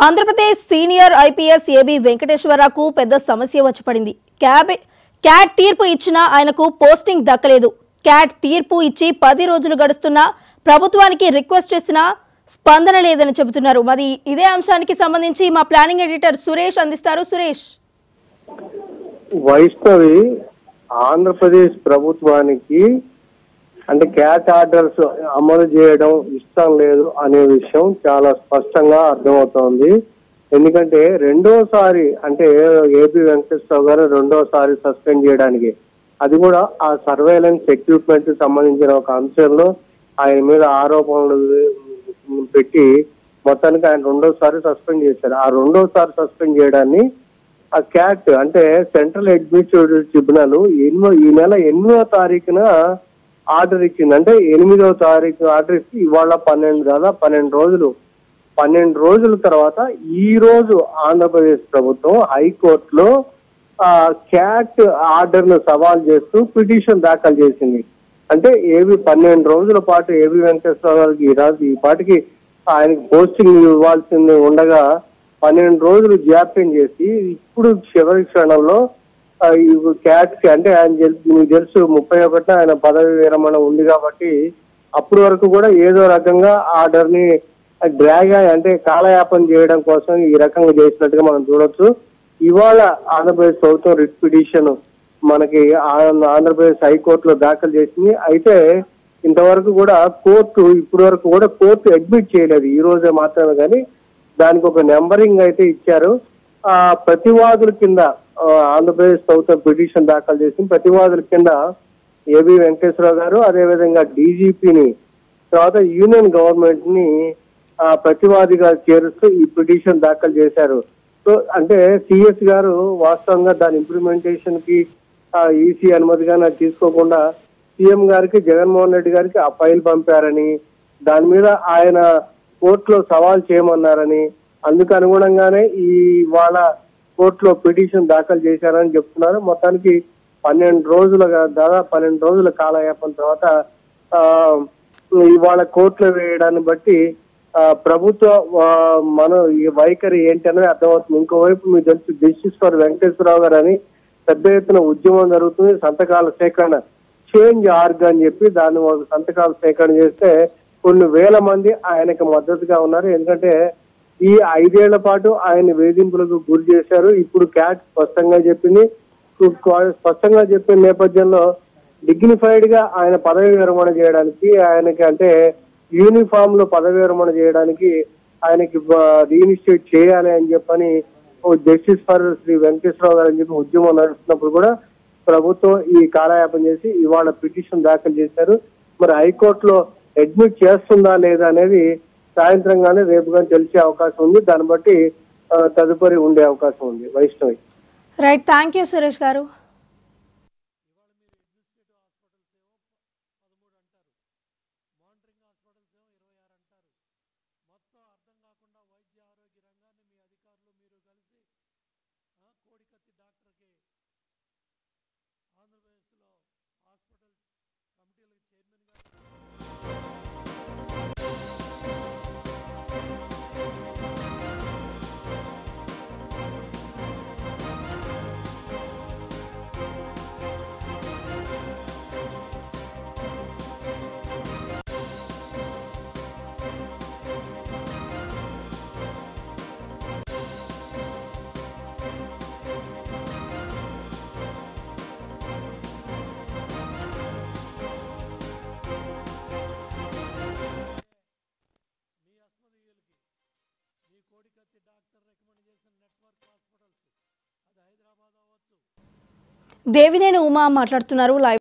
Andhra Pradesh senior IPS AB వెంకటేశ్వరరావుకు పెద్ద సమస్య వచ్చి పడింది క్యాబ్ క్యాట్ తీర్పు ఇచ్చినా ఆయనకు పోస్టింగ్ దక్కలేదు క్యాట్ తీర్పు ఇచ్చి పది రోజులు గడుస్తున్నా ప్రభుత్వానికి రిక్వెస్ట్ చేసినా స్పందన లేదని చెబుతున్నారు మరి ఇదే అంశానికి సంబంధించి మా ప్లానింగ్ ఎడిటర్ సురేష్ అందిస్తారు సురేష్ వైష్ణవి ఆంధ్రప్రదేశ్ ప్రభుత్వానికి అంటే క్యాట్ ఆర్డర్స్ అమలు చేయడం ఇష్టం లేదు అనే విషయం చాలా స్పష్టంగా అర్థమవుతోంది ఎందుకంటే రెండోసారి అంటే ఏపీ వెంకటేశ్వరరావు గారు రెండోసారి సస్పెండ్ చేయడానికి అది కూడా ఆ సర్వేలెన్స్ ఎక్విప్మెంట్ సంబంధించిన ఒక అంశంలో ఆయన మీద ఆరోపణలు పెట్టి మొత్తానికి ఆయన రెండోసారి సస్పెండ్ చేశారు ఆ రెండోసారి సస్పెండ్ చేయడాన్ని ఆ క్యాట్ అంటే సెంట్రల్ అడ్మినిస్ట్రేటివ్ ట్రిబ్యునల్ ఎనిమిదో ఈ నెల ఎనిమిదో తారీఖున ఆర్డర్ ఇచ్చింది అంటే ఎనిమిదో తారీఖు ఆర్డర్ ఇచ్చి ఇవాళ పన్నెండు దాదాపు పన్నెండు రోజులు పన్నెండు రోజుల తర్వాత ఈ రోజు ఆంధ్రప్రదేశ్ ప్రభుత్వం హైకోర్టులో ఆ క్యాట్ ఆర్డర్ ను సవాల్ చేస్తూ పిటిషన్ దాఖలు చేసింది అంటే ఏవి పన్నెండు రోజుల పాటు ఏవి వెంకటేశ్వర గారికి ఈ రాజు ఈ పాటికి ఆయనకి పోస్టింగ్ ఇవ్వాల్సింది ఉండగా పన్నెండు రోజులు జాప్యం చేసి ఇప్పుడు చివరి క్షణంలో ఆ, ఈ క్యాట్ కి అంటే ఆయన తెలు- మీకు తెలుసు ముప్పై ఒకటిన ఆయన పదవి విరమణ ఉంది కాబట్టి అప్పటి వరకు కూడా ఏదో రకంగా ఆర్డర్ ని డ్రాగ్ అంటే కాలయాపన చేయడం కోసం ఈ రకంగా చేసినట్టుగా మనం చూడొచ్చు ఇవాళ ఆంధ్రప్రదేశ్ ప్రభుత్వం రిట్ పిటిషన్ మనకి ఆ- ఆంధ్రప్రదేశ్ హైకోర్టులో దాఖలు చేసింది అయితే ఇంతవరకు కూడా కోర్టు ఇప్పటి వరకు కూడా కోర్టు అడ్మిట్ చేయలేదు ఈ రోజే మాత్రమే కానీ దానికి ఒక నెంబరింగ్ అయితే ఇచ్చారు ఆ ప్రతివాదుల కింద ఆ, ఆంధ్రప్రదేశ్ ప్రభుత్వం పిటిషన్ దాఖలు చేసి ప్రతివాదుల కింద ఏబి వెంకటేశ్వరరావు గారు అదేవిధంగా డీజీపీని తర్వాత యూనియన్ గవర్నమెంట్ ని ఆ, ప్రతివాదిగా చేరుస్తూ ఈ పిటిషన్ దాఖలు చేశారు సో అంటే సిఎస్ గారు వాస్తవంగా దాని ఇంప్లిమెంటేషన్ కి ఈసీ అనుమతిగా నాకు తీసుకోకుండా సీఎం గారికి జగన్మోహన్ రెడ్డి గారికి ఆ ఫైల్ పంపారని దాని మీద ఆయన కోర్టులో సవాల్ చేయమన్నారని అందుకు అనుగుణంగానే ఈ వాళ్ళ కోర్టులో పిటిషన్ దాఖలు చేశారని చెప్తున్నారు మొత్తానికి పన్నెండు రోజులుగా దాదాపు పన్నెండు రోజుల కాలయాపన తర్వాత ఆ, ఇవాళ కోర్టులో వేయడాన్ని బట్టి ఆ, ప్రభుత్వ ఆ, మన ఈ వైఖరి ఏంటి అనేది అర్థమవుతుంది ఇంకోవైపు మీకు తెలుసు జస్టిస్ ఫర్ వెంకటేశ్వరరావు గారు అని పెద్ద ఎత్తున ఉద్యమం జరుగుతుంది సంతకాల సేకరణ చేంజ్ ఆర్గ్ అని చెప్పి దాన్ని ఒక సంతకాల సేకరణ చేస్తే కొన్ని వేల మంది ఆయనకు మద్దతుగా ఉన్నారు ఎందుకంటే ఈ ఐదేళ్ల పాటు ఆయన వేధింపులకు గురి చేశారు ఇప్పుడు క్యాట్ స్పష్టంగా చెప్పింది స్పష్టంగా చెప్పిన నేపథ్యంలో డిగ్నిఫైడ్ గా ఆయన పదవి విరమణ చేయడానికి ఆయనకి అంటే యూనిఫామ్ లో పదవి విరమణ చేయడానికి ఆయనకి రీఇనిస్టేట్ చేయాలి అని చెప్పని ఓ జస్టిస్ ఫర్ శ్రీ వెంకటేశ్వరరావు గారు అని చెప్పి ఉద్యమం నడుస్తున్నప్పుడు కూడా ప్రభుత్వం ఈ కాలయాపన చేసి ఇవాళ పిటిషన్ దాఖలు చేశారు మరి హైకోర్టులో అడ్మిట్ చేస్తుందా లేదా అనేది సాయంత్రం కానీ రేపు కానీ తెలిసే అవకాశం ఉంది దాన్ని బట్టి ఆ, తదుపరి ఉండే అవకాశం ఉంది Vaishnavi right thank you Suresh గారు దేవినేని ఉమా మాట్లాడుతున్నారు లైవ్